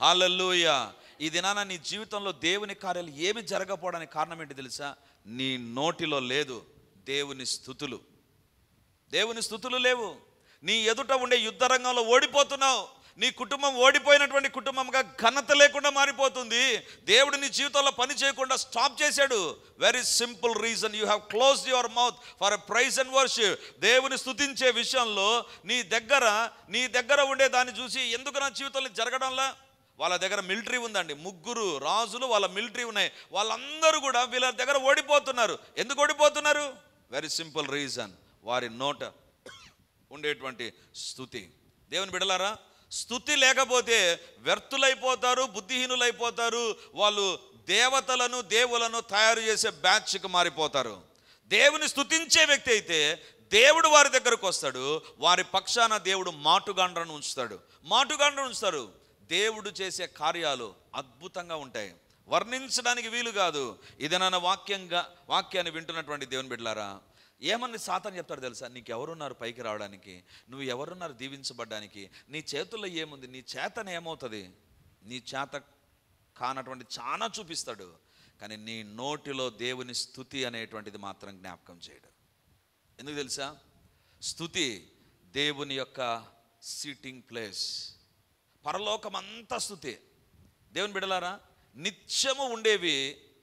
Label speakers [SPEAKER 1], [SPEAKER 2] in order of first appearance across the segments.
[SPEAKER 1] hallelujah ఈ దినాన నీ జీవితంలో దేవుని కార్యాలు ఏమి జరగకపోవడానికి కారణం ఏంటి తెలుసా నీ నోటిలో లేదు దేవుని స్థుతులు దేవుని స్థుతులు లేవు నీ ఎదుట ఉండే యుద్ధ రంగంలో ఓడిపోతున్నావు నీ కుటుంబం ఓడిపోయినటువంటి కుటుంబంగా ఘనత లేకుండా మారిపోతుంది దేవుడు నీ జీవితంలో పని చేయకుండా స్టాప్ చేశాడు very simple reason you have close your mouth for a praise and worship దేవుని స్థుతించే విషయంలో నీ దగ్గర నీ దగ్గర ఉండే దాన్ని చూసి ఎందుకు నా జీవితంలో ఇది జరగడంలా వాళ్ళ దగ్గర మిలిటరీ ఉందండి ముగ్గురు రాజులు వాళ్ళ మిలిటరీ ఉన్నాయి వాళ్ళందరూ కూడా వీళ్ళ దగ్గర ఓడిపోతున్నారు ఎందుకు ఓడిపోతున్నారు వెరీ సింపుల్ రీజన్ వారి నోట ఉండేటువంటి స్థుతి దేవుని బిడలారా స్థుతి లేకపోతే వ్యర్థులైపోతారు బుద్ధిహీనులైపోతారు వాళ్ళు దేవతలను దేవులను తయారు చేసే బ్యాచ్కి మారిపోతారు దేవుని స్థుతించే వ్యక్తి అయితే దేవుడు వారి దగ్గరకు వస్తాడు వారి పక్షాన దేవుడు మాటుగాండ్రను ఉంచుతాడు మాటుగాండ్రను ఉంచుతారు దేవుడు చేసే కార్యాలు అద్భుతంగా ఉంటాయి వర్ణించడానికి వీలు కాదు ఇదనన్న వాక్యంగా వాక్యాన్ని వింటున్నటువంటి దేవుని బిడ్డలారా ఏమని సాతాను చెప్తాడు తెలుసా నీకు ఎవరున్నారు పైకి రావడానికి నువ్వు ఎవరున్నారు దీవించబడ్డానికి నీ చేతుల్లో ఏముంది నీ చేతన ఏమవుతుంది నీ చేత కానటువంటి చాలా చూపిస్తాడు కానీ నీ నోటిలో దేవుని స్థుతి అనేటువంటిది మాత్రం జ్ఞాపకం చేయడు ఎందుకు తెలుసా స్థుతి దేవుని యొక్క సీటింగ్ ప్లేస్ పరలోకమంతా స్థుతి దేవుని బిడలారా నిత్యము ఉండేవి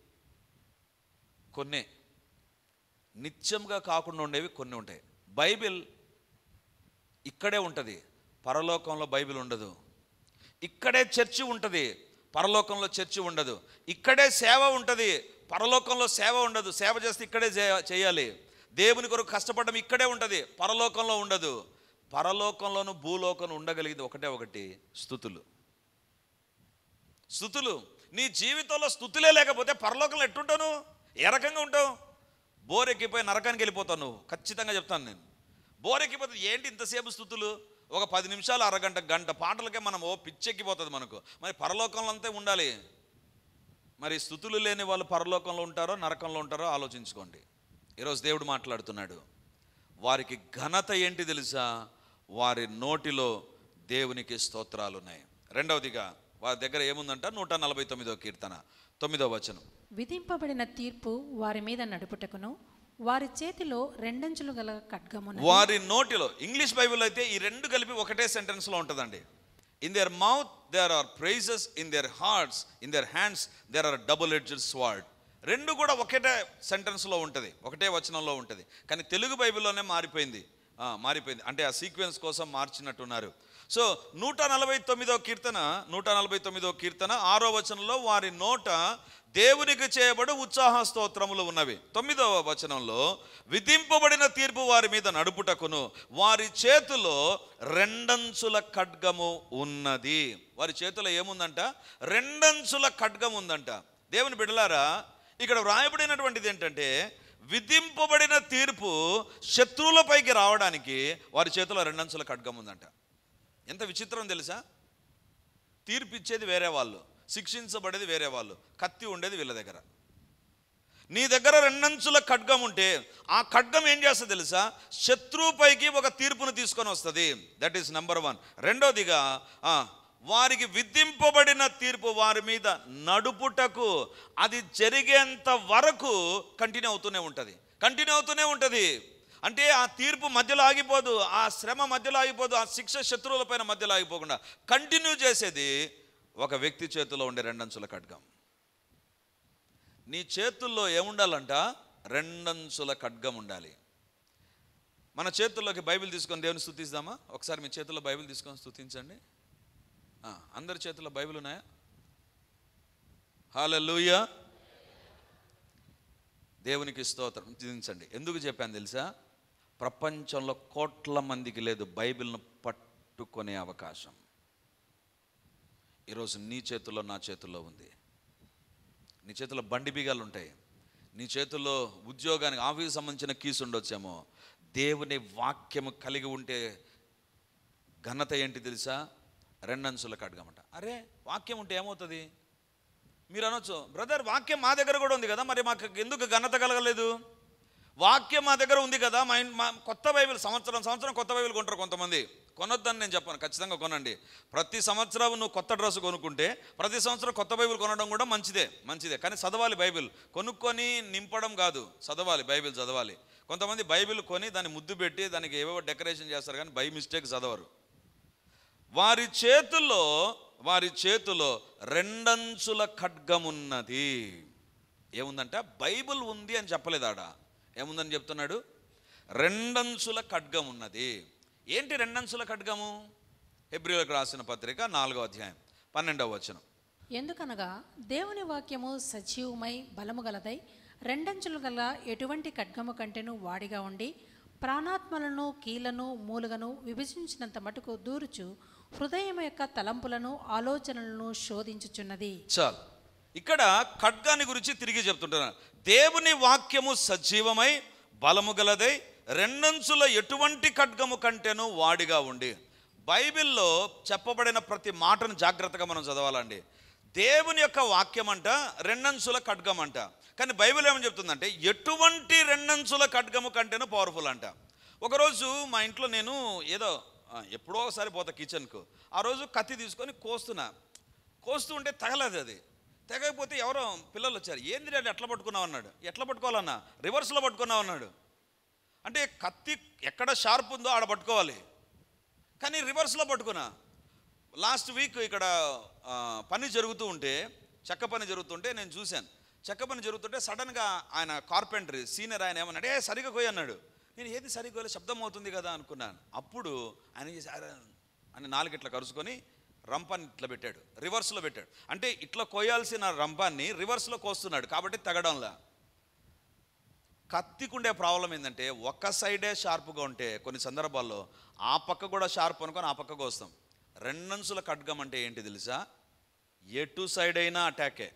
[SPEAKER 1] కొన్నే నిత్యంగా కాకుండా ఉండేవి కొన్ని ఉంటాయి బైబిల్ ఇక్కడే ఉంటుంది పరలోకంలో బైబిల్ ఉండదు ఇక్కడే చర్చి ఉంటుంది పరలోకంలో చర్చి ఉండదు ఇక్కడే సేవ ఉంటుంది పరలోకంలో సేవ ఉండదు సేవ చేస్తే ఇక్కడే చేయ- చేయాలి దేవుని కొరకు కష్టపడడం ఇక్కడే ఉంటుంది పరలోకంలో ఉండదు పరలోకంలోను భూలోకంలో ఉండగలిగింది ఒకటే ఒకటి స్థుతులు స్థుతులు నీ జీవితంలో స్థుతులే లేకపోతే పరలోకంలో ఎట్టుంటావు ఏ రకంగా ఉంటావు బోరెక్కిపోయి నరకానికి వెళ్ళిపోతావు నువ్వు ఖచ్చితంగా చెప్తాను నేను బోరెక్కిపోతే ఏంటి ఇంతసేపు స్థుతులు ఒక పది నిమిషాలు అరగంట గంట పాటలకే మనం ఓ పిచ్చెక్కిపోతుంది మనకు మరి పరలోకంలో అంతే ఉండాలి మరి స్థుతులు లేని వాళ్ళు పరలోకంలో ఉంటారో నరకంలో ఉంటారో ఆలోచించుకోండి ఈరోజు దేవుడు మాట్లాడుతున్నాడు వారికి ఘనత ఏంటి తెలుసా వారి నోటిలో దేవునికి స్తోత్రాలు ఉన్నాయి రెండవదిగా వారి దగ్గర ఏముందంట నూట నలభై తొమ్మిదో కీర్తన తొమ్మిదో వచనం
[SPEAKER 2] విధింపబడిన తీర్పు వారి మీద నడుపుటకును వారి చేతిలో రెండంచులు గల ఖడ్గమును
[SPEAKER 1] వారి నోటిలో ఇంగ్లీష్ బైబిల్ అయితే ఈ రెండు కలిపి ఒకటే సెంటెన్స్లో ఉంటుందండి in their mouth there are praises in their hearts in their hands there are double edged sword రెండు కూడా ఒకటే సెంటెన్స్లో ఉంటుంది ఒకటే వచనంలో ఉంటుంది కానీ తెలుగు బైబిల్లోనే మారిపోయింది ఆ, మారిపోయింది అంటే ఆ సీక్వెన్స్ కోసం మార్చినట్టున్నారు సో నూట నలభై తొమ్మిదో కీర్తన నూట నలభై తొమ్మిదో కీర్తన ఆరో వచనంలో వారి నోట దేవునికి చేయబడి ఉత్సాహ స్తోత్రములు ఉన్నవి తొమ్మిదవ వచనంలో విధింపబడిన తీర్పు వారి మీద నడుపుటకును వారి చేతిలో రెండంచుల ఖడ్గము ఉన్నది వారి చేతిలో ఏముందంట రెండంచుల ఖడ్గం ఉందంట దేవుని బిడలారా ఇక్కడ వ్రాయబడినటువంటిది ఏంటంటే విధింపబడిన తీర్పు శత్రువులపైకి రావడానికి వారి చేతిలో రెండంచుల ఖడ్గం ఉందంట ఎంత విచిత్రం తెలుసా తీర్పు ఇచ్చేది వేరే వాళ్ళు శిక్షించబడేది వేరే వాళ్ళు కత్తి ఉండేది వీళ్ళ దగ్గర నీ దగ్గర రెండంచుల ఖడ్గం ఉంటే ఆ ఖడ్గం ఏం చేస్తుంది తెలుసా శత్రువుపైకి ఒక తీర్పును తీసుకొని వస్తుంది దట్ ఈస్ నెంబర్ వన్ రెండోదిగా ఆ, వారికి విధింపబడిన తీర్పు వారి మీద నడుపుటకు అది జరిగేంత వరకు కంటిన్యూ అవుతూనే ఉంటుంది కంటిన్యూ అవుతూనే ఉంటుంది అంటే ఆ తీర్పు మధ్యలో ఆగిపోదు ఆ శ్రమ మధ్యలో ఆగిపోదు ఆ శిక్ష శత్రువులపైన మధ్యలో ఆగిపోకుండా కంటిన్యూ చేసేది ఒక వ్యక్తి చేతిలో ఉండే రెండంచుల ఖడ్గం నీ చేతుల్లో ఏముండాలంట రెండంచుల ఖడ్గం ఉండాలి మన చేతుల్లోకి బైబిల్ తీసుకొని దేవుని స్థుతిద్దామా ఒకసారి మీ చేతుల్లో బైబిల్ తీసుకొని స్థుతించండి ఆ, అందరి చేతుల్లో బైబిల్ ఉన్నాయా హాలూయా దేవునికి స్తోత్రం స్థుతించండి ఎందుకు చెప్పాను తెలుసా ప్రపంచంలో కోట్ల మందికి లేదు బైబిల్ను పట్టుకునే అవకాశం ఈరోజు నీ చేతుల్లో నా చేతుల్లో ఉంది నీ చేతిలో బండి బీగాలు ఉంటాయి నీ చేతుల్లో ఉద్యోగానికి ఆఫీస్ సంబంధించిన కీస్ ఉండొచ్చేమో దేవుని వాక్యము కలిగి ఉంటే ఘనత ఏంటి తెలుసా రెండంచుల కడగమంట అరే వాక్యం ఉంటే ఏమవుతుంది మీరు అనొచ్చు బ్రదర్ వాక్యం మా దగ్గర కూడా ఉంది కదా మరి మాకు ఎందుకు ఘనత కలగలేదు వాక్యం మా దగ్గర ఉంది కదా మా ఇన్- మా కొత్త బైబిల్ సంవత్సరం సంవత్సరం కొత్త బైబిల్ కొంటారు కొంతమంది కొనొద్దని నేను చెప్పాను ఖచ్చితంగా కొనండి ప్రతి సంవత్సరం నువ్వు కొత్త డ్రెస్ కొనుక్కుంటే ప్రతి సంవత్సరం కొత్త బైబిల్ కొనడం కూడా మంచిదే మంచిదే కానీ చదవాలి బైబిల్ కొనుక్కొని నింపడం కాదు చదవాలి బైబిల్ చదవాలి కొంతమంది బైబిల్ కొని దాన్ని ముద్దు పెట్టి దానికి ఏవేవో డెకరేషన్ చేస్తారు కానీ బై మిస్టేక్ చదవరు వారి చేతుల్లో వారి చేతిలో రెండంచుల ఖడ్గమున్నది ఏముందంట బైబిల్ ఉంది అని చెప్పలేదు ఆడ ఏముందని చెప్తున్నాడు రెండంచుల ఖడ్గం ఉన్నది ఏంటి రెండంచుల ఖడ్గము హెబ్రిలకు రాసిన పత్రిక నాలుగో అధ్యాయం పన్నెండవ వచనం
[SPEAKER 2] ఎందుకనగా దేవుని వాక్యము సజీవమై బలము గలదై రెండంచులు గల ఎటువంటి ఖడ్గము కంటేను వాడిగా ఉండి ప్రాణాత్మలను కీలను మూలుగను విభజించినంత మటుకు దూరుచు హృదయం యొక్క తలంపులను ఆలోచనలను శోధించుచున్నది
[SPEAKER 1] చాలు ఇక్కడ ఖడ్గాని గురించి తిరిగి చెప్తుంటున్నాను దేవుని వాక్యము సజీవమై బలము గలదై రెండంచుల ఎటువంటి ఖడ్గము కంటేను వాడిగా ఉండి బైబిల్లో చెప్పబడిన ప్రతి మాటను జాగ్రత్తగా మనం చదవాలండి దేవుని యొక్క వాక్యం అంట రెండంచుల ఖడ్గం అంట కానీ బైబిల్ ఏమని చెప్తుందంటే ఎటువంటి రెండంచుల ఖడ్గము కంటేను పవర్ఫుల్ అంట ఒకరోజు మా ఇంట్లో నేను ఏదో ఆ, ఎప్పుడో ఒకసారి పోతా కిచెన్కు ఆ రోజు కత్తి తీసుకొని కోస్తున్నా కోస్తూ ఉంటే తగలేదు అది తెగకపోతే ఎవరో పిల్లలు వచ్చారు ఏంది డాడీ ఎట్లా పట్టుకున్నావు అన్నాడు ఎట్లా పట్టుకోవాలన్నా రివర్స్లో పట్టుకున్నావు అన్నాడు అంటే కత్తి ఎక్కడ షార్ప్ ఉందో ఆడ పట్టుకోవాలి కానీ రివర్స్లో పట్టుకున్నా లాస్ట్ వీక్ ఇక్కడ ఆ, పని జరుగుతూ ఉంటే చెక్క పని జరుగుతుంటే నేను చూశాను చెక్క పని జరుగుతుంటే సడన్గా ఆయన కార్పెంటరీ సీనియర్ ఆయన ఏమన్నాడు ఏ సరిగా పోయి అన్నాడు నేను ఏది సరిగా పోయలే శబ్దం అవుతుంది కదా అనుకున్నాను అప్పుడు ఆయన ఏం చేసి "అరే" అని నాలుగు ఇట్లా కరుచుకొని రంపాన్ని ఇట్లా పెట్టాడు రివర్స్లో పెట్టాడు అంటే ఇట్లా కోయాల్సిన రంపాన్ని రివర్స్లో కోస్తున్నాడు కాబట్టి తగడంలా కత్తికుండే ప్రాబ్లం ఏంటంటే ఒక్క సైడే షార్ప్గా ఉంటే కొన్ని సందర్భాల్లో ఆ పక్క కూడా షార్ప్ అనుకొని ఆ పక్కకు వస్తాం రెండంచుల ఖడ్గం అంటే ఏంటి తెలుసా ఎటు సైడ్ అయినా అటాకే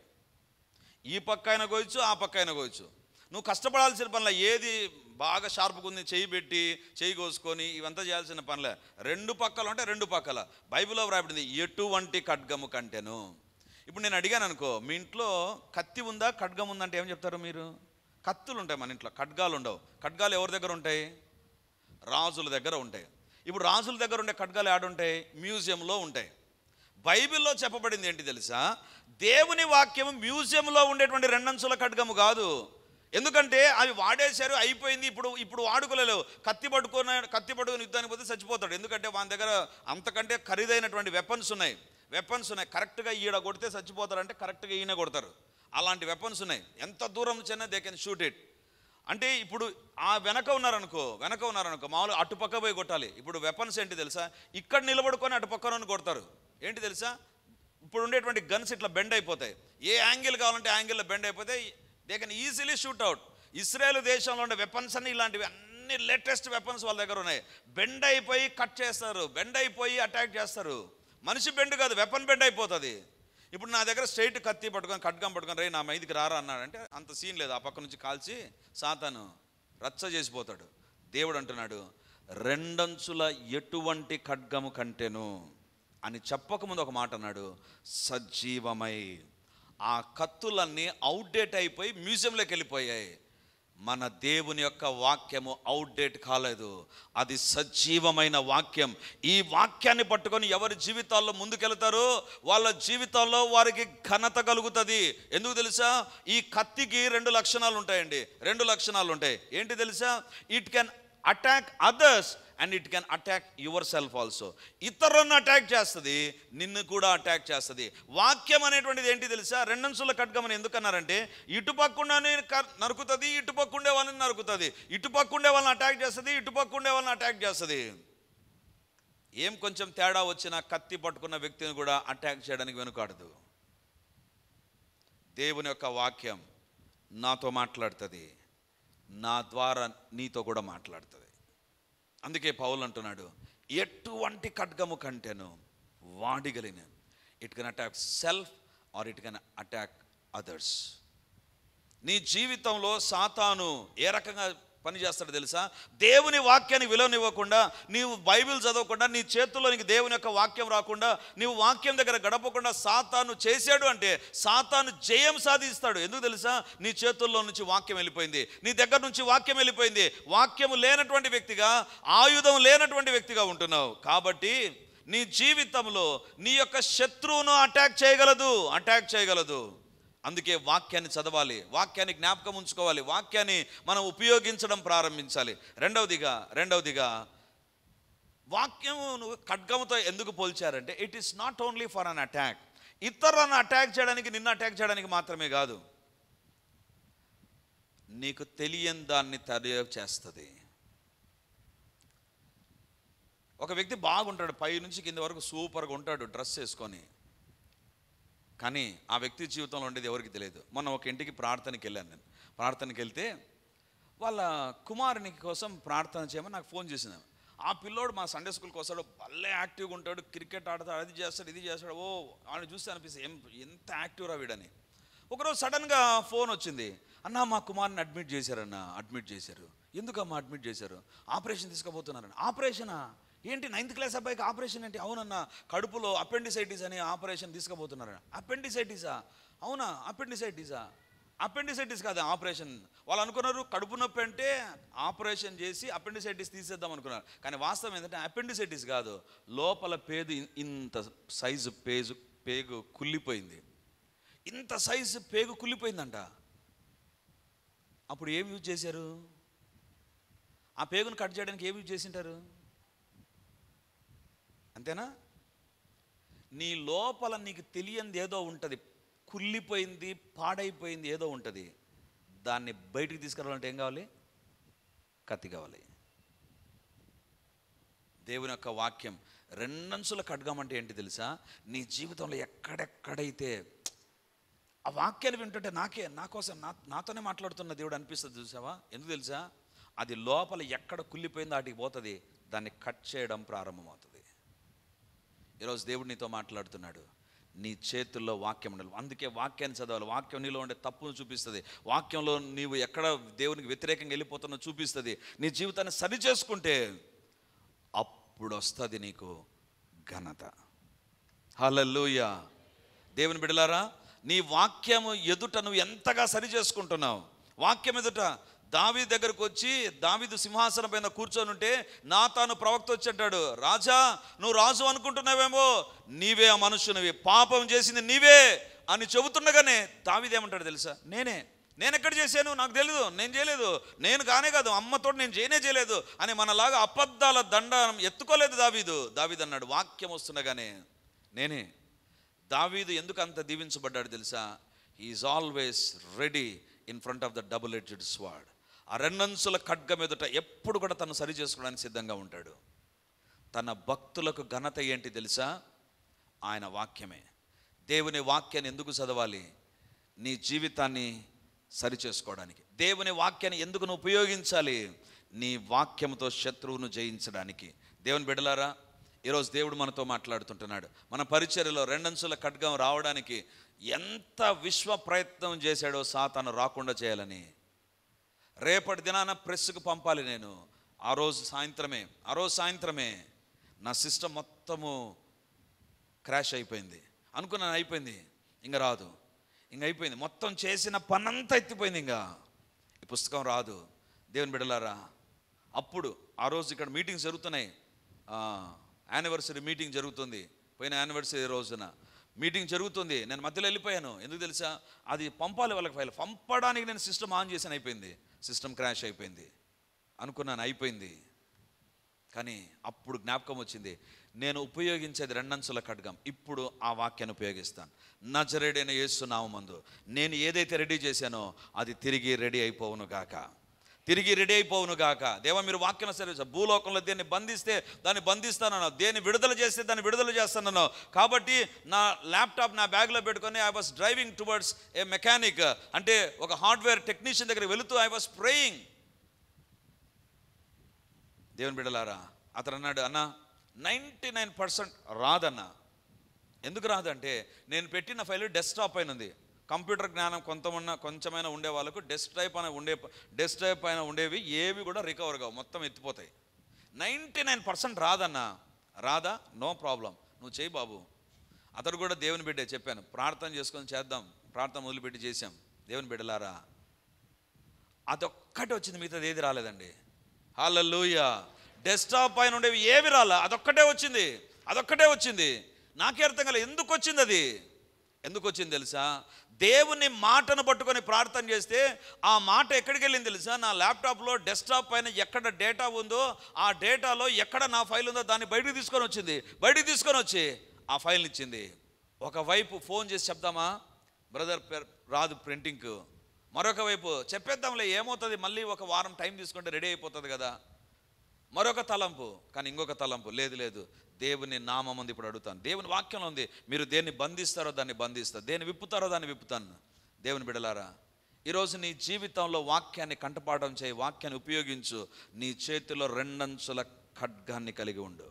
[SPEAKER 1] ఈ పక్క అయినా కోయచ్చు ఆ పక్క అయినా కోయచ్చు నువ్వు కష్టపడాల్సిన పనిలే ఏది బాగా షార్ప్గా ఉంది చేయి పెట్టి చేయి కోసుకొని ఇవంతా చేయాల్సిన పనిలే రెండు పక్కలు అంటే రెండు పక్కల బైబిల్లో వ్రాయబడింది ఎటువంటి ఖడ్గము కంటేను ఇప్పుడు నేను అడిగాను అనుకో మీ ఇంట్లో కత్తి ఉందా ఖడ్గం ఉందంటే ఏం చెప్తారు మీరు కత్తులు ఉంటాయి మన ఇంట్లో ఖడ్గాలు ఉండవు ఖడ్గాలు ఎవరి దగ్గర ఉంటాయి రాజుల దగ్గర ఉంటాయి ఇప్పుడు రాజుల దగ్గర ఉండే ఖడ్గాలు ఆడుంటాయి మ్యూజియంలో ఉంటాయి బైబిల్లో చెప్పబడింది ఏంటి తెలుసా దేవుని వాక్యం మ్యూజియంలో ఉండేటువంటి రెండంచుల ఖడ్గము కాదు ఎందుకంటే అవి వాడేశారు అయిపోయింది ఇప్పుడు ఇప్పుడు వాడుకోలేవు కత్తి పట్టుకున్న కత్తి పట్టుకుని యుద్ధానికి పోతే చచ్చిపోతాడు ఎందుకంటే వాని దగ్గర అంతకంటే ఖరీదైనటువంటి వెపన్స్ ఉన్నాయి వెపన్స్ ఉన్నాయి కరెక్ట్గా ఈడ కొడితే చచ్చిపోతారంటే కరెక్ట్గా ఈయన కొడతారు అలాంటి వెపన్స్ ఉన్నాయి ఎంత దూరం చిన్న దే కెన్ షూట్ ఇట్ అంటే ఇప్పుడు ఆ వెనక ఉన్నారనుకో వెనక ఉన్నారనుకో మామూలుగా అటుపక్క పోయి కొట్టాలి ఇప్పుడు వెపన్స్ ఏంటి తెలుసా ఇక్కడ నిలబడుకొని అటు పక్కన కొడతారు ఏంటి తెలుసా ఇప్పుడు ఉండేటువంటి గన్స్ ఇట్లా బెండ్ అయిపోతాయి ఏ యాంగిల్ కావాలంటే యాంగిల్లో బెండ్ అయిపోతే they can easily shoot out Israel దేశంలో ఉండే వెపన్స్ అన్ని ఇలాంటివి అన్ని లేటెస్ట్ వెపన్స్ వాళ్ళ దగ్గర ఉన్నాయి బెండ్ అయిపోయి కట్ చేస్తారు బెండ్ అయిపోయి అటాక్ చేస్తారు మనిషి బెండ్ కాదు వెపన్ బెండ్ అయిపోతుంది ఇప్పుడు నా దగ్గర స్ట్రైట్ కత్తి పట్టుకొని ఖడ్గం పట్టుకొని రే నా మైదికి రారా అన్నాడంటే అంత సీన్ లేదు ఆ పక్క నుంచి కాల్చి సాతాను రచ్చ చేసిపోతాడు దేవుడు అంటున్నాడు రెండంచుల ఎటువంటి ఖడ్గము కంటెను అని చెప్పకముందు ఒక మాట అన్నాడు సజీవమై ఆ కత్తులన్నీ అవుట్డేట్ అయిపోయి మ్యూజియంలోకి వెళ్ళిపోయాయి మన దేవుని యొక్క వాక్యము అవుట్డేట్ కాలేదు అది సజీవమైన వాక్యం ఈ వాక్యాన్ని పట్టుకొని ఎవరి జీవితాల్లో ముందుకెళ్తారో వాళ్ళ జీవితాల్లో వారికి ఘనత కలుగుతుంది ఎందుకు తెలుసా ఈ కత్తికి రెండు లక్షణాలు ఉంటాయండి రెండు లక్షణాలు ఉంటాయి ఏంటి తెలుసా it can attack others and it can attack yourself also ఇతరులను అటాక్ చేస్తుంది నిన్ను కూడా అటాక్ చేస్తుంది వాక్యం అనేటువంటిది ఏంటి తెలుసా రెండంచుల ఖడ్గమని ఎందుకన్నారంటే ఇటుపక్కుండానే నరుకుతుంది ఇటుపక్కుండే వాళ్ళని నరుకుతుంది ఇటుపక్కుండే వాళ్ళని అటాక్ చేస్తుంది ఇటుపక్కుండే వాళ్ళని అటాక్ చేస్తుంది ఏం కొంచెం తేడా వచ్చినా కత్తి పట్టుకున్న వ్యక్తిని కూడా అటాక్ చేయడానికి వెనుకాడదు దేవుని యొక్క వాక్యం నాతో మాట్లాడుతుంది నా ద్వారా నీతో కూడా మాట్లాడుతుంది అందుకే పౌలు అంటున్నాడు ఎటువంటి ఖడ్గము కంటేను వాడిగలిగిన it can attack self or it can attack others నీ జీవితంలో సాతాను ఏ రకంగా పని చేస్తాడు తెలుసా దేవుని వాక్యాన్ని విలువనివ్వకుండా నీవు బైబిల్ చదవకుండా నీ చేతుల్లో నీకు దేవుని యొక్క వాక్యం రాకుండా నీవు వాక్యం దగ్గర గడపకుండా సాతాను చేశాడు అంటే సాతాను జయం సాధిస్తాడు ఎందుకు తెలుసా నీ చేతుల్లో నుంచి వాక్యం వెళ్ళిపోయింది నీ దగ్గర నుంచి వాక్యం వెళ్ళిపోయింది వాక్యము లేనటువంటి వ్యక్తిగా ఆయుధం లేనటువంటి వ్యక్తిగా ఉంటున్నావు కాబట్టి నీ జీవితంలో నీ యొక్క శత్రువును అటాక్ చేయగలదు అటాక్ చేయగలదు అందుకే వాక్యాన్ని చదవాలి వాక్యాన్ని జ్ఞాపకం ఉంచుకోవాలి వాక్యాన్ని మనం ఉపయోగించడం ప్రారంభించాలి రెండవదిగా రెండవదిగా వాక్యమును ఖడ్గముతో ఎందుకు పోల్చారంటే it is not only for an attack ఇతరులను అటాక్ చేయడానికి నిన్ను అటాక్ చేయడానికి మాత్రమే కాదు నీకు తెలియని దాన్ని తెలియచేస్తుంది ఒక వ్యక్తి బాగుంటాడు పై నుంచి కింద వరకు సూపర్గా ఉంటాడు డ్రెస్ వేసుకొని కానీ ఆ వ్యక్తి జీవితంలో ఉండేది ఎవరికి తెలియదు మొన్న ఒక ఇంటికి ప్రార్థనకి వెళ్ళాను నేను ప్రార్థనకి వెళ్తే వాళ్ళ కుమారుని కోసం ప్రార్థన చేయమని నాకు ఫోన్ చేసింది ఆ పిల్లోడు మా సండే స్కూల్కి వస్తాడు భలే యాక్టివ్గా ఉంటాడు క్రికెట్ ఆడతాడు అది చేస్తాడు ఇది చేస్తాడు ఓ ఆయన చూస్తే అనిపిస్తుంది ఏం ఎంత యాక్టివ్ రా వీడని ఒకరోజు సడన్గా ఫోన్ వచ్చింది అన్న మా కుమార్ని అడ్మిట్ చేశారన్న అడ్మిట్ చేశారు ఎందుకమ్మా అడ్మిట్ చేశారు ఆపరేషన్ తీసుకుపోతున్నారన్న ఆపరేషనా ఏంటి నైన్త్ క్లాస్ అబ్బాయికి ఆపరేషన్ ఏంటి అవునన్న కడుపులో అపెండిసైటిస్ అని ఆపరేషన్ తీసుకుపోతున్నారన్న అపెండిసైటిసా అవునా అపెండిసైటిసా అపెండిసైటిస్ కాదు ఆపరేషన్ వాళ్ళు అనుకున్నారు కడుపు నొప్పి అంటే ఆపరేషన్ చేసి అపెండిసైటిస్ తీసేద్దాం అనుకున్నారు కానీ వాస్తవం ఏంటంటే అపెండిసైటిస్ కాదు లోపల పేదు ఇన్- ఇంత సైజు పేజు పేగు కుళ్ళిపోయింది ఇంత సైజు పేగు కుళ్ళిపోయిందంట అప్పుడు ఏం యూజ్ చేశారు ఆ పేగును కట్ చేయడానికి ఏం యూజ్ చేసింటారు అంతేనా నీ లోపల నీకు తెలియంది ఏదో ఉంటుంది కుళ్ళిపోయింది పాడైపోయింది ఏదో ఉంటుంది దాన్ని బయటికి తీసుకురావాలంటే ఏం కావాలి కత్తి కావాలి దేవుని యొక్క వాక్యం రెండంచుల ఖడ్గం అంటే ఏంటి తెలుసా నీ జీవితంలో ఎక్కడెక్కడైతే ఆ వాక్యాన్ని వింటుంటే నాకే నా కోసం నా నాతోనే మాట్లాడుతున్న దేవుడు అనిపిస్తుంది చూసావా ఎందుకు తెలుసా అది లోపల ఎక్కడ కుళ్ళిపోయిందో వాటికి పోతుంది దాన్ని కట్ చేయడం ప్రారంభమవుతుంది ఈరోజు దేవుడు నీతో మాట్లాడుతున్నాడు నీ చేతుల్లో వాక్యం ఉండాలి అందుకే వాక్యాన్ని చదవాలి వాక్యం నీలో ఉండే తప్పును చూపిస్తుంది వాక్యంలో నీవు ఎక్కడ దేవునికి వ్యతిరేకంగా వెళ్ళిపోతున్నా చూపిస్తుంది నీ జీవితాన్ని సరి చేసుకుంటే అప్పుడు వస్తుంది నీకు ఘనత హల్లెలూయా దేవుని బిడలారా నీ వాక్యము ఎదుట నువ్వు ఎంతగా సరి చేసుకుంటున్నావు వాక్యం ఎదుట దావీ దగ్గరకు వచ్చి దావీదు సింహాసనం పైన కూర్చొని ఉంటే నా తాను ప్రవక్త వచ్చి అంటాడు రాజా నువ్వు రాజు అనుకుంటున్నావేమో నీవే ఆ మనుషునివి పాపం చేసింది నీవే అని చెబుతుండగానే దావీదేమంటాడు తెలుసా నేనే నేను ఎక్కడ చేశాను నాకు తెలియదు నేను చేయలేదు నేను కానే కాదు అమ్మతో నేను చేయనే చేయలేదు అని మనలాగా అబద్ధాల దండ ఎత్తుకోలేదు దావీదు దావీదు అన్నాడు వాక్యం వస్తుండగానే నేనే దావీదు ఎందుకు అంత దీవించబడ్డాడు తెలుసా is always ready in front of the double edged sword ఆ రెండంచుల ఖడ్గం ఎదుట ఎప్పుడు కూడా తను సరి చేసుకోవడానికి సిద్ధంగా ఉంటాడు తన భక్తులకు ఘనత ఏంటి తెలుసా ఆయన వాక్యమే దేవుని వాక్యాన్ని ఎందుకు చదవాలి నీ జీవితాన్ని సరి చేసుకోవడానికి దేవుని వాక్యాన్ని ఎందుకు నువ్వు ఉపయోగించాలి నీ వాక్యంతో శత్రువును జయించడానికి దేవుని బిడలారా ఈరోజు దేవుడు మనతో మాట్లాడుతుంటున్నాడు మన పరిచర్యలో రెండంచుల ఖడ్గం రావడానికి ఎంత విశ్వ ప్రయత్నం చేశాడో సాతాను రాకుండా చేయాలని రేపటి దినాన ప్రెస్కు పంపాలి నేను ఆ రోజు సాయంత్రమే ఆ రోజు సాయంత్రమే నా సిస్టమ్ మొత్తము క్రాష్ అయిపోయింది అనుకున్నాను అయిపోయింది ఇంకా రాదు ఇంక అయిపోయింది మొత్తం చేసిన పనంతా ఎత్తిపోయింది ఇంకా ఈ పుస్తకం రాదు దేవుని బిడలారా అప్పుడు ఆ రోజు ఇక్కడ మీటింగ్స్ జరుగుతున్నాయి యానివర్సరీ మీటింగ్ జరుగుతుంది పోయిన యానివర్సరీ రోజున మీటింగ్ జరుగుతుంది నేను మధ్యలో వెళ్ళిపోయాను ఎందుకు తెలుసా అది పంపాలి వాళ్ళకి ఫైల్ పంపడానికి నేను సిస్టమ్ ఆన్ చేసాను అయిపోయింది సిస్టమ్ క్రాష్ అయిపోయింది అనుకున్నాను అయిపోయింది కానీ అప్పుడు జ్ఞాపకం వచ్చింది నేను ఉపయోగించేది రెండంచుల ఖడ్గం ఇప్పుడు ఆ వాక్యాన్ని ఉపయోగిస్తాను నజరేడైన యేసునామందు నేను ఏదైతే రెడీ చేశానో అది తిరిగి రెడీ అయిపోవును గాక తిరిగి రెడీ అయిపోవును గాక దేవ మీరు వాక్యం సరే భూలోకంలో దేన్ని బంధిస్తే దాన్ని బంధిస్తానన్నా దేన్ని విడుదల చేస్తే దాన్ని విడుదల చేస్తానన్నా కాబట్టి నా ల్యాప్టాప్ నా బ్యాగ్లో పెట్టుకొని I was driving towards a mechanic అంటే ఒక హార్డ్వేర్ టెక్నీషియన్ దగ్గర వెళుతూ ఐ వాస్ ప్రేయింగ్ దేవుని బిడలారా అతను అన్నాడు అన్న నైంటీ నైన్ పర్సెంట్ రాదన్న ఎందుకు రాదంటే నేను పెట్టిన ఫైల్ డెస్క్టాప్ పైన ఉంది కంప్యూటర్ జ్ఞానం కొంత ఉన్న కొంచెమైనా ఉండే వాళ్ళకు డెస్క్టాప్ పైన ఉండే డెస్క్టాప్ పైన ఉండేవి ఏవి కూడా రికవర్ కావు మొత్తం ఎత్తిపోతాయి నైంటీ నైన్ పర్సెంట్ రాదన్నా రాదా నో ప్రాబ్లం నువ్వు చేయి బాబు అతడు కూడా దేవుని బిడ్డే చెప్పాను ప్రార్థన చేసుకొని చేద్దాం ప్రార్థన మొదలుపెట్టి చేశాం దేవుని బిడ్డలారా అదొక్కటి వచ్చింది మిగతాది ఏది రాలేదండి హాలూయ డెస్క్టాప్ పైన ఉండేవి ఏవి రాలా అదొక్కటే వచ్చింది అదొక్కటే వచ్చింది నాకే అర్థం కాలేదు ఎందుకు వచ్చింది అది ఎందుకు వచ్చింది తెలుసా దేవుని మాటను పట్టుకొని ప్రార్థన చేస్తే ఆ మాట ఎక్కడికి వెళ్ళింది తెలుసా నా ల్యాప్టాప్లో డెస్క్టాప్ పైన ఎక్కడ డేటా ఉందో ఆ డేటాలో ఎక్కడ నా ఫైల్ ఉందో దాన్ని బయటికి తీసుకొని వచ్చింది బయటికి తీసుకొని వచ్చి ఆ ఫైల్ని ఇచ్చింది ఒకవైపు ఫోన్ చేసి చెప్దామా బ్రదర్ రాదు ప్రింటింగ్కు మరొక వైపు చెప్పేద్దాంలే ఏమవుతుంది మళ్ళీ ఒక వారం టైం తీసుకుంటే రెడీ అయిపోతుంది కదా మరొక తలంపు కానీ ఇంకొక తలంపు లేదు లేదు దేవుని నామం ఉంది ఇప్పుడు అడుగుతాను దేవుని వాక్యంలో ఉంది మీరు దేన్ని బంధిస్తారో దాన్ని బంధిస్తారు దేన్ని విప్పుతారో దాన్ని విప్పుతాను దేవుని బిడలారా ఈరోజు నీ జీవితంలో వాక్యాన్ని కంటపాఠం చేయి వాక్యాన్ని ఉపయోగించు నీ చేతిలో రెండంచుల ఖడ్గాన్ని కలిగి ఉండు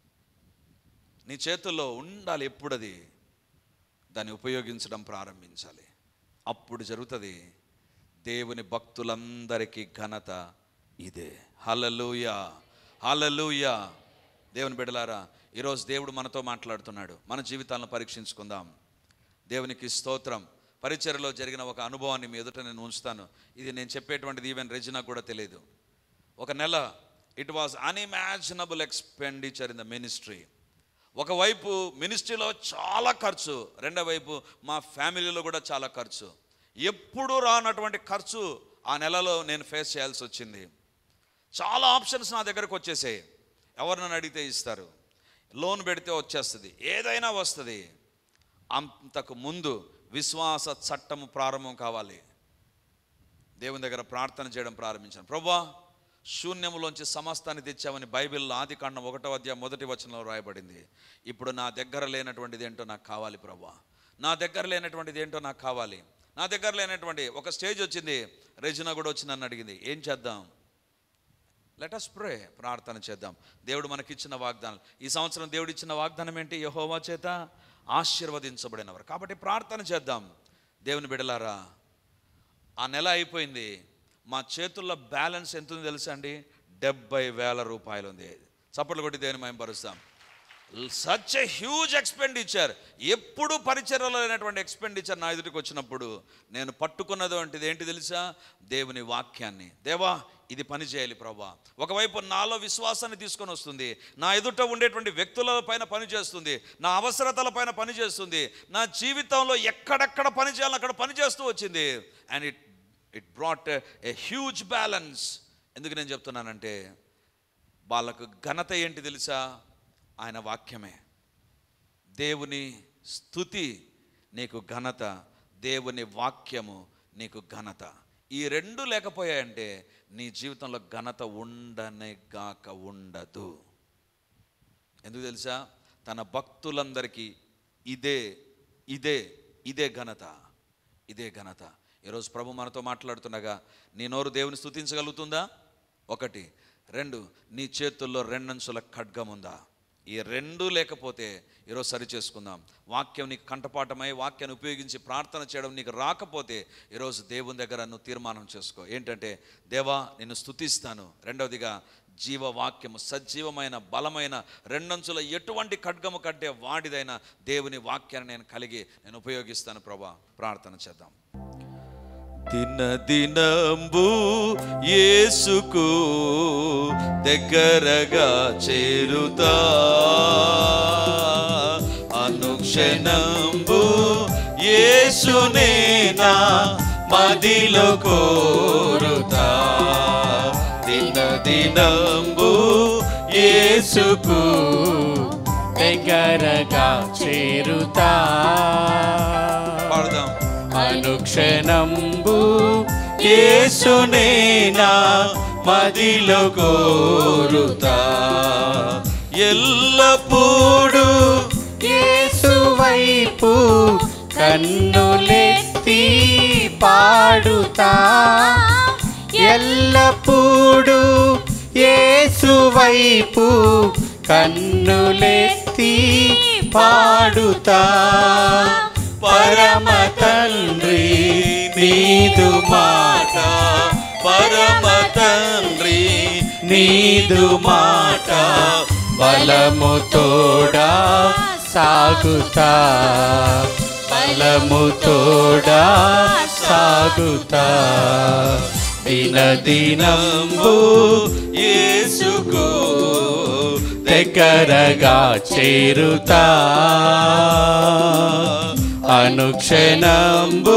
[SPEAKER 1] నీ చేతుల్లో ఉండాలి ఎప్పుడది దాన్ని ఉపయోగించడం ప్రారంభించాలి అప్పుడు జరుగుతుంది దేవుని భక్తులందరికీ ఘనత ఇదే హలలుయ హలలుయ దేవుని బిడలారా ఈరోజు దేవుడు మనతో మాట్లాడుతున్నాడు మన జీవితాలను పరీక్షించుకుందాం దేవునికి స్తోత్రం పరిచయలో జరిగిన ఒక అనుభవాన్ని మీ ఎదుట నేను ఉంచుతాను ఇది నేను చెప్పేటువంటిది ఈవెన్ రెజినా కూడా తెలియదు ఒక నెల it was unimaginable expenditure in the ministry ఒకవైపు మినిస్ట్రీలో చాలా ఖర్చు రెండో వైపు మా ఫ్యామిలీలో కూడా చాలా ఖర్చు ఎప్పుడు రానటువంటి ఖర్చు ఆ నెలలో నేను ఫేస్ చేయాల్సి వచ్చింది చాలా ఆప్షన్స్ నా దగ్గరకు వచ్చేసాయి ఎవరినైనా అడిగితే ఇస్తారు లోన్ పెడితే వచ్చేస్తుంది ఏదైనా వస్తుంది అంతకు ముందు విశ్వాస చట్టము ప్రారంభం కావాలి దేవుని దగ్గర ప్రార్థన చేయడం ప్రారంభించాను ప్రభా శూన్యములోంచి సమస్తాన్ని తెచ్చామని బైబిల్లో ఆది కాండం ఒకటో అధ్యాయం మొదటి వచనంలో రాయబడింది ఇప్పుడు నా దగ్గర లేనటువంటిది ఏంటో నాకు కావాలి ప్రభా నా దగ్గర లేనటువంటిది ఏంటో నాకు కావాలి నా దగ్గర లేనటువంటి ఒక స్టేజ్ వచ్చింది రెజినా కూడా వచ్చి నన్ను అడిగింది ఏం చేద్దాం లెట్ అస్ ప్రే ప్రార్థన చేద్దాం దేవుడు మనకిచ్చిన వాగ్దానం ఈ సంవత్సరం దేవుడు ఇచ్చిన వాగ్దానం ఏంటి యహోవా చేత ఆశీర్వదించబడినవారు కాబట్టి ప్రార్థన చేద్దాం దేవుని బిడలారా ఆ నెల అయిపోయింది మా చేతుల్లో బ్యాలెన్స్ ఎంత ఉంది తెలుసా అండి డెబ్బై వేల రూపాయలు ఉంది చప్పట్లు కొట్టి దేవుని మేము పరుస్తాం సచ్ ఎ హ్యూజ్ ఎక్స్పెండిచర్ ఎప్పుడు పరిచర్యలో లేనటువంటి ఎక్స్పెండిచర్ నా ఎదుటికి వచ్చినప్పుడు నేను పట్టుకున్నది వంటిది ఏంటి తెలుసా దేవుని వాక్యాన్ని దేవా ఇది పని చేయాలి ప్రభా ఒకవైపు నాలో విశ్వాసాన్ని తీసుకొని వస్తుంది నా ఎదుట ఉండేటువంటి వ్యక్తుల పైన పని చేస్తుంది నా అవసరతల పైన పని చేస్తుంది నా జీవితంలో ఎక్కడెక్కడ పని చేయాలో అక్కడ పని చేస్తూ వచ్చింది and it it brought a huge balance ఎందుకు నేను చెప్తున్నానంటే వాళ్ళకు ఘనత ఏంటి తెలుసా ఆయన వాక్యమే దేవుని స్థుతి నీకు ఘనత దేవుని వాక్యము నీకు ఘనత ఈ రెండు లేకపోయాయంటే నీ జీవితంలో ఘనత ఉండనే గాక ఉండదు ఎందుకు తెలుసా తన భక్తులందరికీ ఇదే ఇదే ఇదే ఘనత ఇదే ఘనత ఈరోజు ప్రభు మనతో మాట్లాడుతుండగా నీ నోరు దేవుని స్థుతించగలుగుతుందా ఒకటి రెండు నీ చేతుల్లో రెండంచుల ఖడ్గం ఉందా ఈ రెండు లేకపోతే ఈరోజు సరి చేసుకుందాం వాక్యం నీకు కంటపాఠమై వాక్యాన్ని ఉపయోగించి ప్రార్థన చేయడం నీకు రాకపోతే ఈరోజు దేవుని దగ్గర నువ్వు తీర్మానం చేసుకో ఏంటంటే దేవా నిన్ను స్తుతిస్తాను రెండవదిగా జీవవాక్యము సజీవమైన బలమైన రెండంచుల ఎటువంటి ఖడ్గము కంటే వాడిదైన దేవుని వాక్యాన్ని నేను కలిగి నేను ఉపయోగిస్తాను ప్రభా ప్రార్థన చేద్దాం దిన దినంబు యేసుకు దగ్గరగా చేరుతా అనుక్షణంబు యేసునేనా మదిలో కోరుతా దిన దినంబు యేసుకు
[SPEAKER 3] దగ్గరగా చేరుతా
[SPEAKER 1] పాడదాం
[SPEAKER 3] అనుక్షణంబు యేసునేనా మదిలో కోరుతా
[SPEAKER 1] ఎల్లప్పుడు
[SPEAKER 3] యేసు వైపు కన్నులెత్తి పాడుతా ఎల్లప్పుడు యేసు వైపు కన్నులెత్తి పాడుతా పరమ తండ్రి నీదు మాట
[SPEAKER 1] పరమ తండ్రి
[SPEAKER 3] నీదు మాట బలము తోడా సాగుతా బలము తోడా సాగుతా దినదినంబు
[SPEAKER 1] యేసుకు
[SPEAKER 3] దగ్గరగా చేరుతా అనుక్షణంబు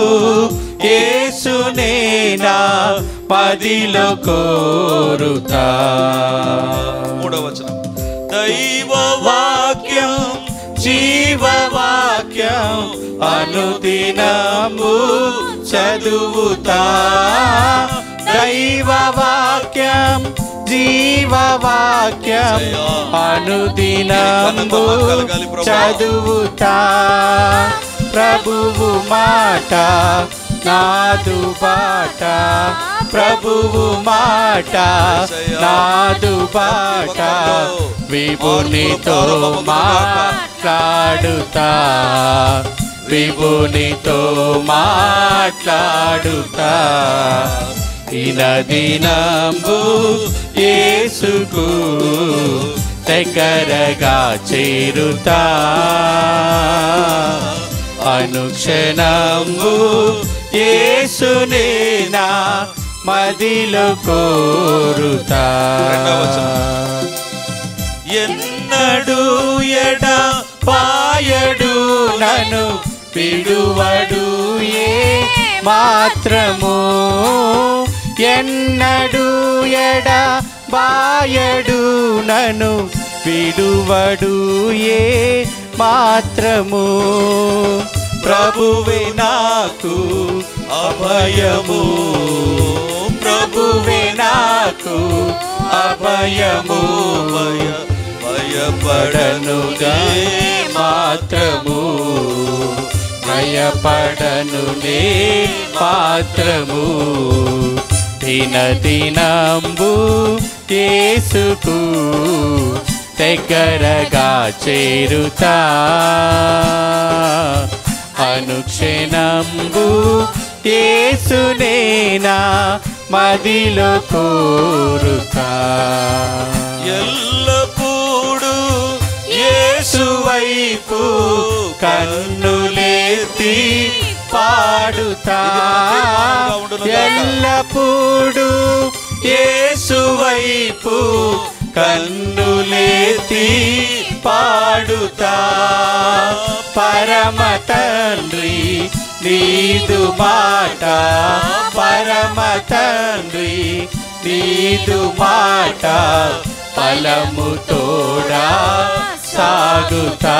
[SPEAKER 3] యేసునేనా పదిలో కోరుతా
[SPEAKER 1] మూడవ వచనం దైవ
[SPEAKER 3] వాక్యం జీవవాక్యం అనుదినము చదువుతా దైవ వాక్యం జీవవాక్యం అనుదినము చదువుతా ప్రభువు మాట నాదు బాట ప్రభువు మాట నాదు బాట విభునితో మాట్లాడుతా విభునితో మాట్లాడుతా దినదినంబు యేసుకు దగ్గరగా చేరుతా అనుక్షణంబు యేసునేనా మదిలో కోరుతా ఎన్నడు ఎడ పాయడు నను పిడువడు ఏ మాత్రము ఎన్నడు ఎడ బాయడు నను పిడువడు ఏ మాత్రము ప్రభువే నాకు అభయము ప్రభువే నాకు అభయము
[SPEAKER 1] భయ
[SPEAKER 3] భయపడనుగా మాత్రము భయపడనునే మాత్రము దిన దినంబు కేసుకు దగ్గరగా చేరుతా అనుక్షణంబు యేసునేనా మదిలో కోరుతా
[SPEAKER 1] ఎల్లప్పుడు
[SPEAKER 3] యేసు వైపు కన్నులేతి పాడుతా ఎల్లప్పుడు యేసు వైపు కన్నులేతి పాడుతా పరమ తండ్రి నీదు మాట పరమ తండ్రి నీదు మాట ఫలము తోడా సాగుతా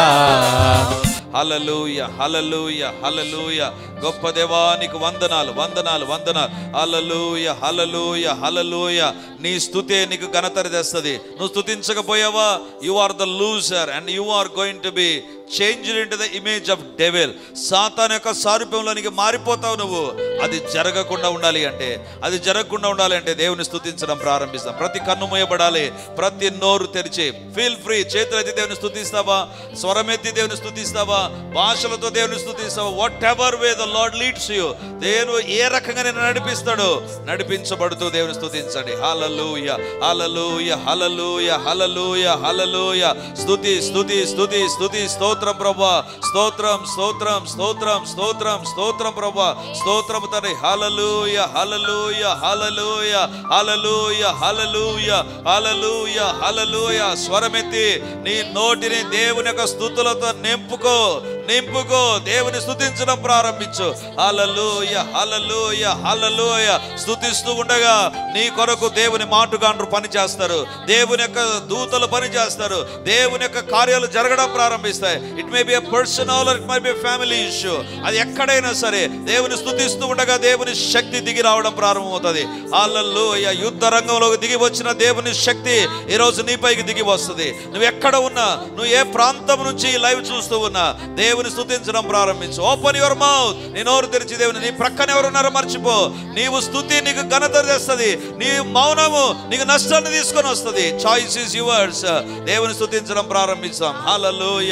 [SPEAKER 1] హలలుయ హలలుయ హలలుయ గొప్ప దేవానికి వందనాలు వందనాలు వందనాలు హలలుయ హలలుయ హలలుయ నీ స్థుతే నీకు ఘనతరి తెస్తుంది నువ్వు స్థుతించకపోయావా you are the loser and you are going to be change in the image of devil సాతాన్ యొక్క సారూప్యంలోనికి మారిపోతావు నువ్వు అది జరగకుండా ఉండాలి అంటే అది జరగకుండా ఉండాలి అంటే దేవుని స్థుతించడం ప్రారంభిస్తాం ప్రతి కన్ను మూయబడాలి ప్రతి నోరు తెరిచి ఫీల్ ఫ్రీ చేతులెత్తి దేవుని స్థుతిస్తావా స్వరమెత్తి దేవుని స్థుతిస్తావా భాషలతో దేవుని స్థుతిస్తావా whatever way the lord leads you దేవుడు ఏ రకంగా నేను నడిపిస్తాడో నడిపించబడుతూ దేవుని స్థుతించండి హలలుయ హలలుయ హలలుయ హలలుయ హలలుయ స్థుతి స్థుతి స్థుతి స్థుతి స్తోత్రం ప్రభా స్తోత్రం స్తోత్రం స్తోత్రం స్తోత్రం స్తోత్రం ప్రభా స్తోత్రం తండ్రి హలలుయ hallelujah hallelujah hallelujah hallelujah hallelujah హలలుయ స్వరమెత్తి నీ నోటిని దేవుని యొక్క స్థుతులతో నింపుకో నింపుకో దేవుని స్థుతించడం ప్రారంభించు హలలుయ హలలుయ హలలుయ స్థుతిస్తూ ఉండగా నీ కొరకు దేవుని మాటుగాండ్రు పని చేస్తారు దేవుని యొక్క దూతలు పని చేస్తారు దేవుని యొక్క కార్యాలు జరగడం ప్రారంభిస్తాయి it may be a personal it may be family issue అది ఎక్కడైనా సరే దేవుని స్థుతిస్తూ ఉండగా దేవుని శక్తి దిగి రావడం ప్రారంభమవుతుంది హల్లెలూయా యుద్ధ రంగంలోకి దిగి వచ్చిన దేవుని శక్తి ఈ రోజు నీపైకి దిగి వస్తుంది నువ్వు ఎక్కడ ఉన్నా నువ్వు ఏ ప్రాంతం నుంచి ఈ లైవ్ చూస్తూ ఉన్నా దేవుని స్థుతించడం ప్రారంభించు ఓపెన్ యువర్ మౌత్ నీ నోరు తెరిచి దేవుని నీ ప్రక్కన ఎవరున్నారో మర్చిపో నీవు స్థుతి నీకు ఘనత తెస్తుంది నీ మౌనము నీకు నష్టాన్ని తీసుకొని వస్తుంది చాయిస్ ఇస్ యువర్స్ దేవుని స్థుతించడం ప్రారంభిస్తాం హల్లెలూయా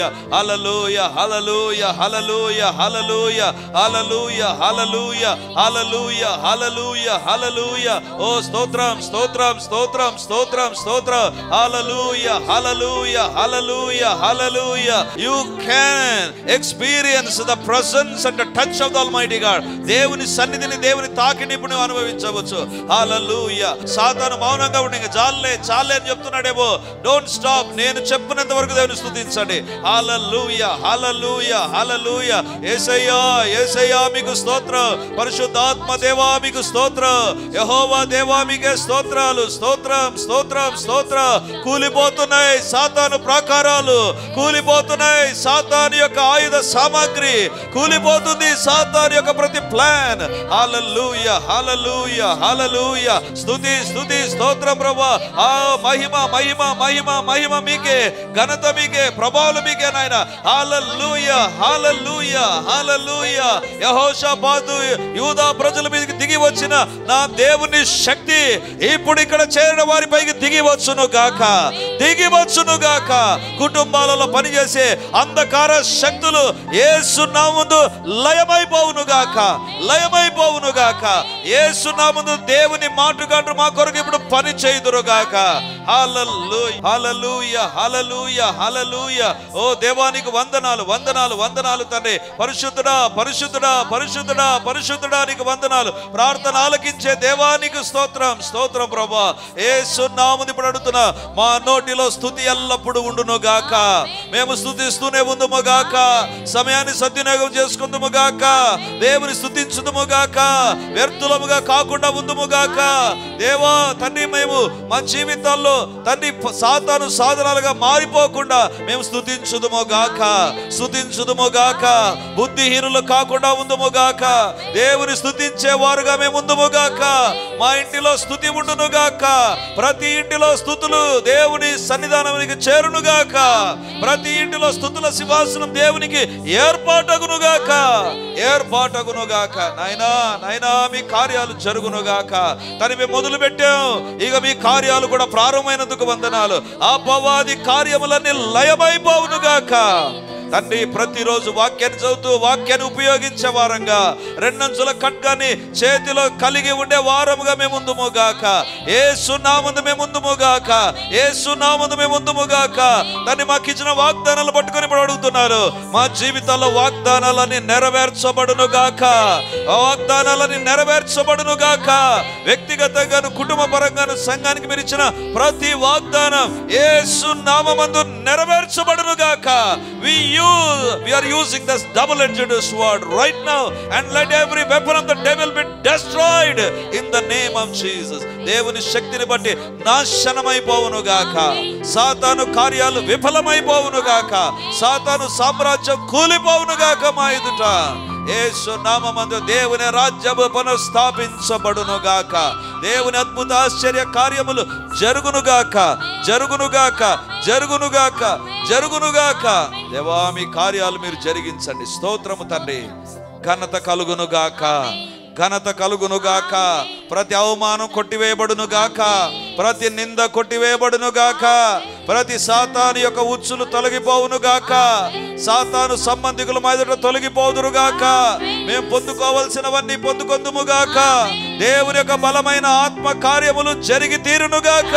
[SPEAKER 1] హలలుయ hallelujah hallelujah hallelujah hallelujah hallelujah hallelujah hallelujah హలలుయ ఓ స్తోత్రం స్తోత్రం స్తోత్రం స్తోత్రం స్తోత్రం hallelujah hallelujah hallelujah hallelujah you can experience the presence and touch of the almighty God దేవుని సన్నిధిని దేవుని తాకిని ఇప్పుడు నువ్వు అనుభవించవచ్చు హల్లెలూయా సాతాను మౌనంగా ఉండి ఇంకా చాలే చాలే అని చెప్తున్నాడేమో డోంట్ స్టాప్ నేను చెప్పినంత వరకు దేవుని స్తుతించండి హల్లెలూయా హల్లెలూయా హల్లెలూయా యేసయ్యా యేసయ్యా మీకు స్తోత్రం పరిశుద్ధాత్మ దేవా మీకు స్తోత్రం యెహోవా దేవా మీకే స్తోత్రాలు స్తోత్రం స్తోత్రం స్తోత్రం కూలిపోతున్నాయి సాతాను ప్రాకారాలు కూలిపోతున్నాయి సాతాను యొక్క ఆయుధ సామాగ్రి కూలిపోతుంది సాతాను యొక్క ప్రతి ప్లాన్ హల్లెలూయ హల్లెలూయ హల్లెలూయ స్తుతి స్తుతి స్తోత్రం ప్రభా ఆ మహిమ మహిమ మహిమ మహిమ మీకే ఘనత మీకే ప్రభావం మీకే నాయన హల్లెలూయ హల్లెలూయ హల్లెలూయ యెహోషాపాతు యూదా ప్రజల మీదకి దిగి వచ్చిన నా దేవుని శక్తి ఇప్పుడు ఇక్కడ చేరిన వారిపైకి దిగి వచ్చును గాక దిగి వచ్చును గాక కుటుంబాలలో పనిచేసే అంధకార శక్తులు ఏసునాముందు లయమైపోవును గాక లయమైపోవును గాక ఏసునాముందు దేవుని మాటగాడు మా కొరకు ఇప్పుడు పని చేయుదురు గాక హల్లెలూయ హల్లెలూయ హల్లెలూయ హల్లెలూయ ఓ దేవానికి వందనాలు వందనాలు వందనాలు తండ్రి పరిశుద్ధుడా పరిశుద్ధుడా పరిశుద్ధుడా పరిశుద్ధుడా నీకు వందనాలు ప్రార్థన ఆలకించే దేవానికి స్తోత్రం స్తోత్రం ప్రభా ఏసు నాముని ఇప్పుడు అడుగుతున్నా మా నోటిలో స్థుతి ఎల్లప్పుడూ ఉండును గాక మేము స్థుతిస్తూనే ఉందుము గాక సమయాన్ని సద్వినియోగం చేసుకుందుము గాక దేవుని స్థుతించుదుము గాక వ్యర్థులముగా కాకుండా ఉందుము గాక దేవా తండ్రి మేము మా జీవితాల్లో తండ్రి ప- సాతాను సాధనాలుగా మారిపోకుండా మేము స్థుతించుదుము గాక స్థుతించుదుము గాక బుద్ధిహీనులు కాకుండా ఉందుము గాక దేవుని స్థుతించే వారుగా మేము ఉందుము గాక మా ఇంటిలో స్థుతి ఉండును గాక ప్రతి ఇంటిలో స్థుతులు దేవుని సన్నిధానానికి చేరును గాక ప్రతి ఇంటిలో స్థుతుల సింహాసనం దేవునికి ఏర్పాటగును గాక ఏర్పాటగును గాక నాయనా నాయనా మీ కార్యాలు జరుగును గాక తని మేము మొదలు పెట్టాం ఇక మీ కార్యాలు కూడా ప్రారంభమైనందుకు వందనాలు ఆ పవాది కార్యములన్నీ లయమైపోవును గాక తండ్రి ప్రతిరోజు వాక్యాన్ని చదువుతూ వాక్యాన్ని ఉపయోగించే వారంగా రెండంచుల ఖడ్గాన్ని చేతిలో కలిగి ఉండే వారముగా మేము ముందుము గాక ఏ సున్నామందు మేము ముందుము గాక ఏ సున్నామందు మేము ముందుము గాక దాన్ని మాకు ఇచ్చిన వాగ్దానాలు పట్టుకొని ఇప్పుడు అడుగుతున్నారు మా జీవితాల్లో వాగ్దానాలని నెరవేర్చబడును గాక ఆ వాగ్దానాలని నెరవేర్చబడును గాక వ్యక్తిగతంగాను కుటుంబ పరంగాను సంఘానికి మీరు ఇచ్చిన ప్రతి వాగ్దానం యేసు నామమందు నెరవేర్చబడును గాక we use we are using this double edged sword right now and let every weapon of the devil be destroyed in the name of Jesus దేవుని శక్తిని బట్టి నాశనమైపోవును గాక సాతాను కార్యాలు విఫలమైపోవును గాక సాతాను సామ్రాజ్యం కూలిపోవును గాక మా ఎదుట యేసు నామమందు దేవుని రాజ్యము పునఃస్థాపించబడును గాక దేవుని అద్భుత ఆశ్చర్య కార్యములు జరుగును గాక జరుగును గాక జరుగును గాక జరుగును గాక దేవా మీ కార్యాలు మీరు జరిగించండి స్తోత్రము తండ్రి ఘనత కలుగును గాక ఘనత కలుగును గాక ప్రతి అవమానం కొట్టివేయబడును గాక ప్రతి నింద కొట్టివేయబడును గాక ప్రతి సాతాను యొక్క ఉచ్చులు తొలగిపోవును గాక సాతాను సంబంధికుల మీద తొలగిపోదురు గాక మేము పొందుకోవలసినవన్నీ పొందుకొందుము గాక దేవుని యొక్క బలమైన ఆత్మ కార్యములు జరిగి తీరును గాక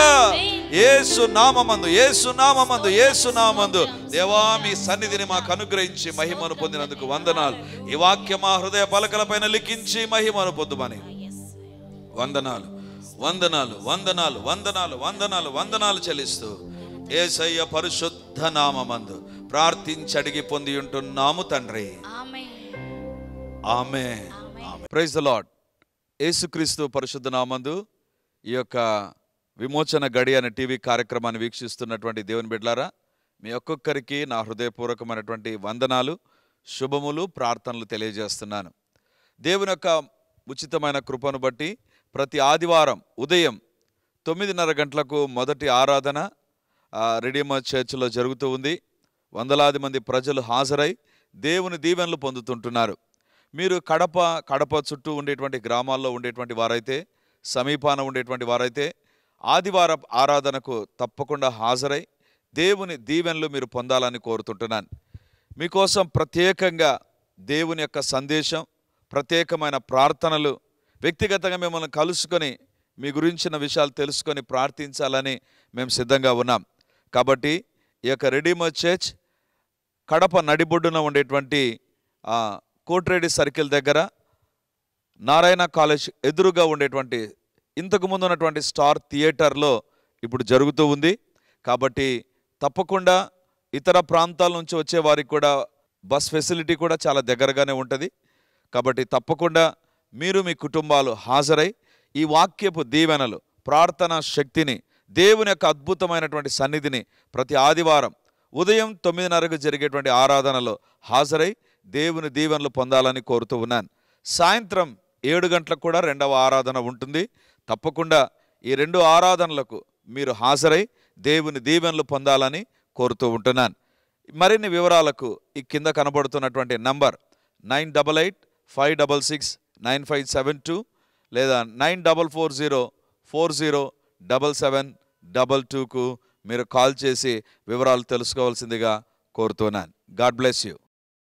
[SPEAKER 1] ఏసు నామమందు ఏసు నామమందు ఏసు నామందు దేవా మీ సన్నిధిని మాకు అనుగ్రహించి మహిమను పొందినందుకు వందనాలు ఈ వాక్యం మా హృదయ పలకలపైన లిఖించి మహిమను పొందుమని వందనాలు వందనాలు వందనాలు వందనాలు వందనాలు వందనాలు చెల్లిస్తూ ఏసయ్య పరిశుద్ధ నామమందు ప్రార్థించి అడిగి పొంది ఉంటున్నాము తండ్రి ఆమె ప్రైజ్ ద లాడ్ యేసుక్రీస్తు పరిశుద్ధ నామందు ఈ యొక్క విమోచన గడి అనే టీవీ కార్యక్రమాన్ని వీక్షిస్తున్నటువంటి దేవుని బిడ్లారా మీ ఒక్కొక్కరికి నా హృదయపూర్వకమైనటువంటి వందనాలు శుభములు ప్రార్థనలు తెలియజేస్తున్నాను దేవుని యొక్క ఉచితమైన కృపను బట్టి ప్రతి ఆదివారం ఉదయం తొమ్మిదిన్నర గంటలకు మొదటి ఆరాధన ఆ, రెడీమర్ చర్చిలో జరుగుతూ ఉంది వందలాది మంది ప్రజలు హాజరై దేవుని దీవెనలు పొందుతుంటున్నారు మీరు కడప కడప చుట్టూ ఉండేటువంటి గ్రామాల్లో ఉండేటువంటి వారైతే సమీపాన ఉండేటువంటి వారైతే ఆదివారం ఆరాధనకు తప్పకుండా హాజరై దేవుని దీవెనలు మీరు పొందాలని కోరుతుంటున్నాను మీకోసం ప్రత్యేకంగా దేవుని యొక్క సందేశం ప్రత్యేకమైన ప్రార్థనలు వ్యక్తిగతంగా మిమ్మల్ని కలుసుకొని మీ గురించిన విషయాలు తెలుసుకొని ప్రార్థించాలని మేము సిద్ధంగా ఉన్నాం కాబట్టి ఈ యొక్క రెడీమర్ చర్చ్ కడప నడిబొడ్డున ఉండేటువంటి ఆ, కోట్రేడి సర్కిల్ దగ్గర నారాయణ కాలేజ్ ఎదురుగా ఉండేటువంటి ఇంతకు ముందు ఉన్నటువంటి స్టార్ థియేటర్లో ఇప్పుడు జరుగుతూ ఉంది కాబట్టి తప్పకుండా ఇతర ప్రాంతాల నుంచి వచ్చే వారికి కూడా బస్ ఫెసిలిటీ కూడా చాలా దగ్గరగానే ఉంటుంది కాబట్టి తప్పకుండా మీరు మీ కుటుంబాలు హాజరై ఈ వాక్యపు దీవెనలు ప్రార్థనా శక్తిని దేవుని యొక్క అద్భుతమైనటువంటి సన్నిధిని ప్రతి ఆదివారం ఉదయం తొమ్మిదిన్నరకు జరిగేటువంటి ఆరాధనలో హాజరై దేవుని దీవెనలు పొందాలని కోరుతూ ఉన్నాను సాయంత్రం ఏడు గంటలకు కూడా రెండవ ఆరాధన ఉంటుంది తప్పకుండా ఈ రెండు ఆరాధనలకు మీరు హాజరై దేవుని దీవెనలు పొందాలని కోరుతూ ఉంటున్నాను మరిన్ని వివరాలకు ఈ కింద కనబడుతున్నటువంటి number nine double eight five double six nine five seven two లేదా nine double four zero four zero double seven double టూకు మీరు కాల్ చేసి వివరాలు తెలుసుకోవాల్సిందిగా కోరుతున్నాను గాడ్ బ్లెస్ యూ